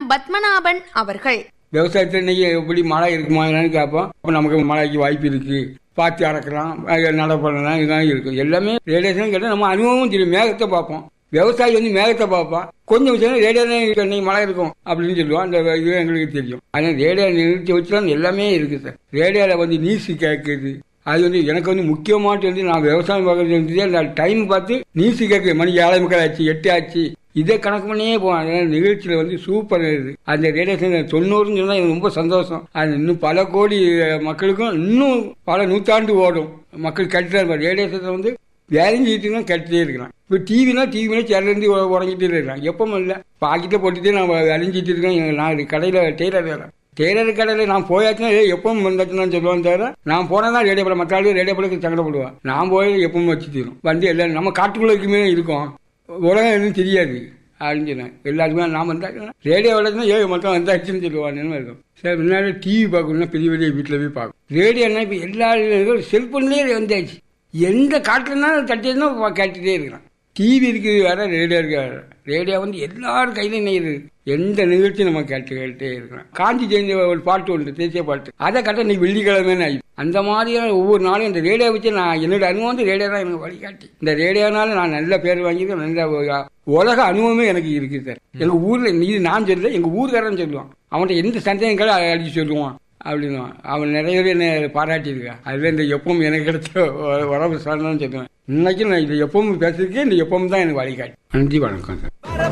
பத்மநாபன் அவர்கள் விவசாயத்தில் இன்னைக்கு எப்படி மழை இருக்குமா என்னன்னு கேட்போம் அப்போ நமக்கு மழைக்கு வாய்ப்பு இருக்கு பாத்தி அறக்கலாம் அது நடை பண்ணலாம் இதெல்லாம் இருக்கு எல்லாமே ரேடியேஷன் கேட்டால் நம்ம அனுபவம் தெரியும் மேகத்தை பார்ப்போம் விவசாயி வந்து மேகத்தை பார்ப்பான் கொஞ்சம் விஷயம் ரேடியோ இன்னைக்கு மழை இருக்கும் அப்படின்னு சொல்லுவோம் அந்த இது எங்களுக்கு தெரியும் ஆனால் ரேடியோ நிறுத்தி வச்சு தான் எல்லாமே இருக்கு சார் ரேடியோவில் வந்து நியூஸ் கேட்குது அது வந்து எனக்கு வந்து முக்கியமாட்டு வந்து நான் விவசாயம் பார்க்கறது வந்து அந்த டைம் பார்த்து நியூஸ் கேட்குது மணி ஏழை முக்கால் ஆச்சு எட்டு ஆச்சு இதை கணக்கு பண்ணியே போவேன் அதனால நிகழ்ச்சியில் வந்து சூப்பர் இது அந்த ரேடியேஷன் தொண்ணூறுன்னு சொன்னால் எனக்கு ரொம்ப சந்தோஷம் அது இன்னும் பல கோடி அஹ், மக்களுக்கும் இன்னும் பல நூற்றாண்டு ஓடும் மக்கள் கேட்டுட்டே இருப்பாங்க ரேடியேஷனை வந்து வேலையும் செய்யிட்டு கேட்டுட்டே இருக்கிறான் இப்போ டிவினா டிவினா சேர்லேருந்து உறங்கிட்டே இருக்கிறான் எப்பவும் இல்லை பாக்கிட்ட போட்டுட்டு நான் அழிஞ்சிட்டு இருக்கேன் நான் கடையில் டெய்லர் வேலை டெய்லர் கடையில் நான் போயாச்சுன்னா ஏய், எப்பவும் வந்தாச்சுன்னு சொல்லுவான் தவிர நான் போனால் தான் ரேடியோ படம் மற்ற ஆளு ரேடியோ படத்துக்கு சங்கடப்படுவான் நான் போய் எப்பவும் வச்சு தீரும் வண்டி எல்லாம் நம்ம காட்டுக்குள்ள இருக்குமே இருக்கோம் உலகம் எதுவும் தெரியாது அப்படின்னு சொன்னேன் எல்லாருக்குமே நான் வந்தாச்சுன்னா ரேடியோ வளர்த்துனா ஏ மட்டும் வந்தாச்சுன்னு சொல்லுவான்னு இருக்கும் சார் முன்னாடி டிவி பார்க்கணும்னா பெரிய பெரிய வீட்டில் போய் பார்க்கணும் ரேடியோனா இப்போ எல்லா செல்ஃபோன்லேயே வந்தாச்சு எந்த காட்டுலனாலும் தட்டினா கேட்டுட்டே இருக்கிறான் டிவி இருக்குது வேற ரேடியோ இருக்கு வேற ரேடியோ வந்து எல்லாரும் கையில நெய்யுது எந்த நிகழ்ச்சி நம்ம கேட்டு கேட்டுட்டே இருக்கிறோம் காஞ்சி ஜெயந்தி ஒரு பாட்டு உண்டு தேசிய பாட்டு அதை கட்ட இன்னைக்கு வெள்ளிக்கிழமை ஆகி அந்த மாதிரியான ஒவ்வொரு நாளும் இந்த ரேடியோ வச்சு நான் என்னோட அனுபவம் வந்து ரேடியோ தான் எனக்கு வழிகாட்டி இந்த ரேடியோனால நான் நல்ல பேர் வாங்கியிருக்கேன் நல்ல ஒரு உலக அனுபவமே எனக்கு இருக்கு சார் எங்க ஊர்ல இது நான் சொல்லல எங்க ஊர்க்காரன் சொல்லுவான் அவன்கிட்ட எந்த சந்தேகங்களும் அதை அடிச்சு சொல்லுவான் அப்படின்னு அவன் நிறைய பேர் என்ன பாராட்டியிருக்கான் அதுல இந்த எப்பவும் எனக்கு கிடைச்ச உ- உறவு சார்ந்தான்னு சொல்லுவேன் இன்னைக்கு நான் இது எப்பவும் பேசியிருக்கேன் இந்த எப்பவும் தான் எனக்கு வழிகாட்டி நன்றி வணக்கம் சார்